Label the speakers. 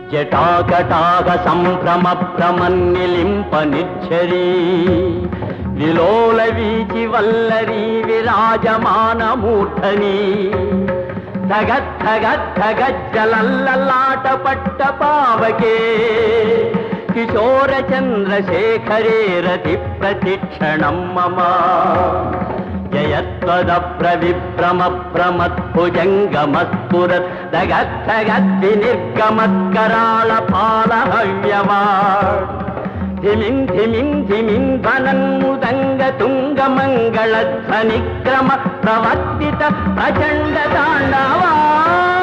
Speaker 1: జటాకటాక సంభ్రమ భ్రమన్నిలింప నిచ్చరీ విలోల వీచి వల్లరీ విరాజమాన మూర్ధని ధగద్ధగద్ధగజ్జలల్లలాట పట్ట పావకే కిశోర చంద్రశేఖరే రతి ప్రతిక్షణం మమ జయత్వద ప్రవిభ్రమ ప్రమద్భుజంగమస్ఫురత్ దగద్ధగద్ది నిర్గమత్కరాళ పాలహవ్యవా ధిమిం ధిమిం ధిమిం ధనన్ముదంగ తుంగ మంగళ ధ్వనిక్రమ ప్రవర్తిత ప్రచండ తాండవా